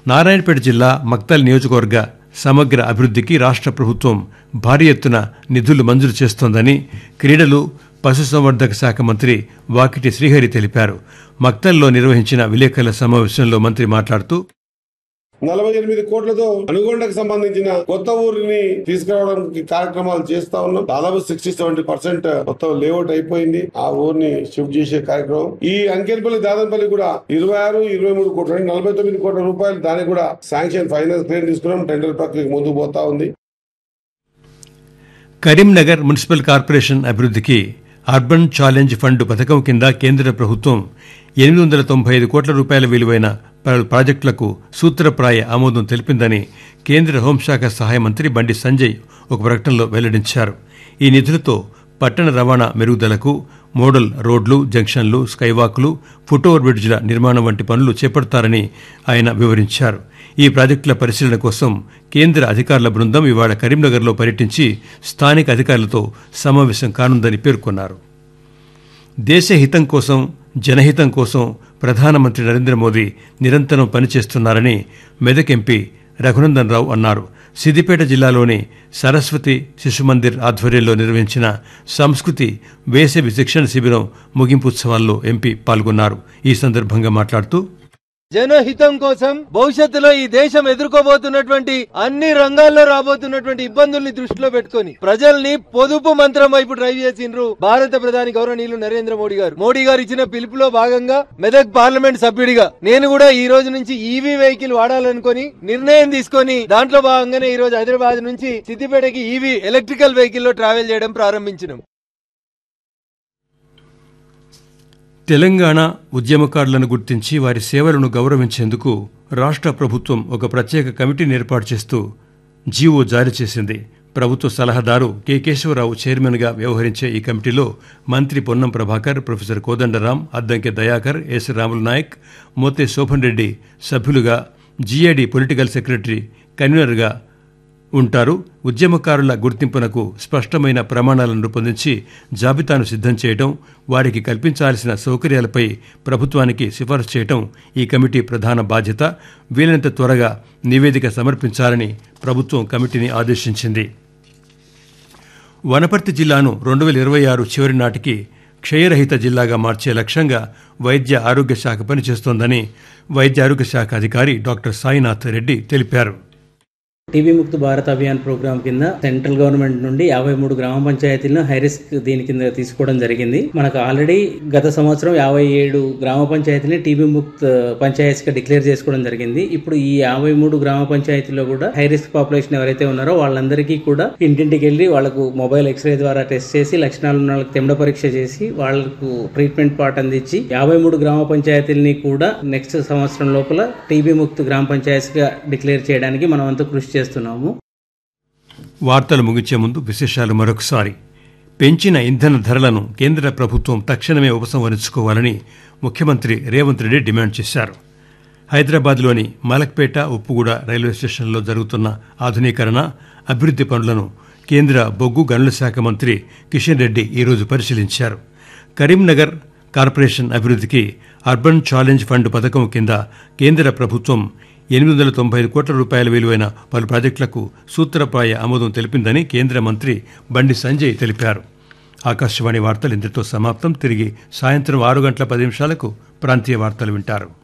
నారాయణపేట జిల్లా మక్తల్ నియోజకవర్గ సమగ్ర అభివృద్ధికి రాష్ట్ర ప్రభుత్వం భారీ ఎత్తున నిధులు మంజూరు చేస్తోందని క్రీడలు పశుసంవర్ధక శాఖ మంత్రి వాకిటి శ్రీహరి తెలిపారు మక్తల్లో నిర్వహించిన విలేకరుల సమావేశంలో మంత్రి మాట్లాడుతూ నలభై ఎనిమిది కోట్లతో అనుగొండకు సంబంధించిన కొత్త ఊరిని తీసుకురావడానికి కార్యక్రమాలు చేస్తా ఉన్నాం దాదాపు సిక్స్టీ సెవెంటీ పర్సెంట్ మొత్తం లేఅవుట్ అయిపోయింది ఆ ఊరిని షిఫ్ట్ చేసే కార్యక్రమం ఈ అంకెన్పల్లి దాదంపల్లి కూడా ఇరవై ఆరు ఇరవై మూడు కోట్లు అంటే నలభై తొమ్మిది కోట్ల రూపాయలు దానికి కూడా శాంక్షన్ ఫైనాన్స్ క్లియర్ తీసుకున్నాం టెండర్ ప్రక్రియ ముందుకు పోతా ఉంది కరీంనగర్ మున్సిపల్ కార్పొరేషన్ అభివృద్ధికి అర్బన్ ఛాలెంజ్ ఫండ్ పథకం కింద కేంద్ర ప్రభుత్వం ఎనిమిది వందల తొంభై ఐదు కోట్ల రూపాయల విలువైన పలు ప్రాజెక్టులకు సూత్రప్రాయ ఆమోదం తెలిపిందని కేంద్ర హోంశాఖ సహాయ మంత్రి బండి సంజయ్ ఒక ప్రకటనలో వెల్లడించారు ఈ నిధులతో పట్టణ రవాణా మెరుగుదలకు మోడల్ రోడ్లు జంక్షన్లు స్కైవాక్లు ఫుట్ఓవర్ బ్రిడ్జ్ల నిర్మాణం వంటి పనులు చేపడతారని ఆయన వివరించారు ఈ ప్రాజెక్టుల పరిశీలన కోసం కేంద్ర అధికారుల బృందం ఇవాళ కరీంనగర్లో పర్యటించి స్థానిక అధికారులతో సమావేశం కానుందని పేర్కొన్నారు దేశ హితం కోసం జనహితం కోసం ప్రధానమంత్రి నరేంద్ర మోదీ నిరంతరం పనిచేస్తున్నారని మెదక్ ఎంపీ రఘునందన్ రావు అన్నారు సిద్దిపేట జిల్లాలోని సరస్వతి శిశుమందిర్ ఆధ్వర్యంలో నిర్వహించిన సంస్కృతి వేసవి శిక్షణ శిబిరం ముగింపు ఉత్సవాల్లో ఎంపీ పాల్గొన్నారు ఈ సందర్భంగా మాట్లాడుతూ జనహితం కోసం భవిష్యత్తులో ఈ దేశం ఎదుర్కోబోతున్నటువంటి అన్ని రంగాల్లో రాబోతున్నటువంటి ఇబ్బందుల్ని దృష్టిలో పెట్టుకొని ప్రజల్ని పొదుపు మంత్రం వైపు డ్రైవ్ చేసిండ్రు భారత ప్రధాని గౌరవనీయులు నరేంద్ర మోడీ గారు మోడీ గారు ఇచ్చిన పిలుపులో భాగంగా మెదక్ పార్లమెంట్ సభ్యుడిగా నేను కూడా ఈ రోజు నుంచి ఈవీ వెహికల్ వాడాలనుకొని నిర్ణయం తీసుకొని దాంట్లో భాగంగానే ఈ రోజు హైదరాబాద్ నుంచి సిద్దిపేటకి ఈవీ ఎలక్ట్రికల్ వెహికల్ లో ట్రావెల్ చేయడం ప్రారంభించినాం తెలంగాణ ఉద్యమకారులను గుర్తించి వారి సేవలను గౌరవించేందుకు రాష్ట్ర ప్రభుత్వం ఒక ప్రత్యేక కమిటీని ఏర్పాటు చేస్తూ జీవో జారీ చేసింది ప్రభుత్వ సలహాదారు కె కేశవరావు చైర్మన్గా వ్యవహరించే ఈ కమిటీలో మంత్రి పొన్నం ప్రభాకర్ ప్రొఫెసర్ కోదండరాం అద్దంకి దయాకర్ ఎస్ రాములు నాయక్ మోతే శోభన్ రెడ్డి సభ్యులుగా జీఏడీ పొలిటికల్ సెక్రటరీ కన్వీనర్గా ఉంటారు ఉద్యమకారుల గుర్తింపునకు స్పష్టమైన ప్రమాణాలను రూపొందించి జాబితాను సిద్ధం చేయడం వారికి కల్పించాల్సిన సౌకర్యాలపై ప్రభుత్వానికి సిఫారసు చేయడం ఈ కమిటీ ప్రధాన బాధ్యత వీలైనంత త్వరగా నివేదిక సమర్పించాలని ప్రభుత్వం కమిటీని ఆదేశించింది వనపర్తి జిల్లాను రెండు వేల ఇరవై ఆరు చివరి నాటికి క్షయరహిత జిల్లాగా మార్చే లక్ష్యంగా వైద్య ఆరోగ్య శాఖ పనిచేస్తోందని వైద్య ఆరోగ్య శాఖ అధికారి డాక్టర్ సాయినాథ్ రెడ్డి తెలిపారు TB Mukt Bharat Abhiyan programme central సెంట్రల్ గవర్నమెంట్ నుండి యాభై మూడు గ్రామ పంచాయతీలను హై రిస్క్ దీని కింద తీసుకోవడం జరిగింది మనకు ఆల్రెడీ గత సంవత్సరం యాభై ఏడు గ్రామ పంచాయతీని టీబీ ముక్త్ పంచాయతీగా డిక్లేర్ చేసుకోవడం జరిగింది ఇప్పుడు ఈ యాభై మూడు గ్రామ పంచాయతీలో కూడా హై రిస్క్ పాపులేషన్ ఎవరైతే ఉన్నారో వాళ్ళందరికీ కూడా ఇంటింటికి వెళ్ళి వాళ్ళకు మొబైల్ ఎక్స్రే ద్వారా టెస్ట్ చేసి లక్షణాలు ఉన్న వాళ్ళకి తెండ పరీక్ష చేసి వాళ్ళకు ట్రీట్మెంట్ పార్ట్ అందించి యాభై మూడు గ్రామ పంచాయతీలని కూడా నెక్స్ట్ సంవత్సరం లోపల టీబీ ముక్త్ గ్రామ పంచాయతీగా డిక్లేర్ చేయడానికి మనం అంతా కృషి చేస్తున్నాము వార్తలు ముగించే ముందు విశేషాలు మరొకసారి పెంచిన ఇంధన ధరలను కేంద్ర ప్రభుత్వం తక్షణమే ఉపసంహరించుకోవాలని ముఖ్యమంత్రి రేవంత్ రెడ్డి డిమాండ్ చేశారు హైదరాబాద్లోని మలక్పేట ఉప్పుగూడ రైల్వే స్టేషన్లో జరుగుతున్న ఆధునీకరణ అభివృద్ది పనులను కేంద్ర బొగ్గు గనుల శాఖ మంత్రి కిషన్ రెడ్డి ఈరోజు పరిశీలించారు కరీంనగర్ కార్పొరేషన్ అభివృద్ధికి అర్బన్ ఛాలెంజ్ ఫండ్ పథకం కింద కేంద్ర ప్రభుత్వం ఎనిమిది వందల తొంభై ఐదు కోట్ల రూపాయల విలువైన పలు ప్రాజెక్టులకు సూత్రప్రాయ ఆమోదం తెలిపిందని కేంద్ర మంత్రి బండి సంజయ్ తెలిపారు ఆకాశవాణి వార్తలు ఇంతటితో సమాప్తం తిరిగి సాయంత్రం ఆరు గంటల పది నిమిషాలకు ప్రాంతీయ వార్తలు వింటారు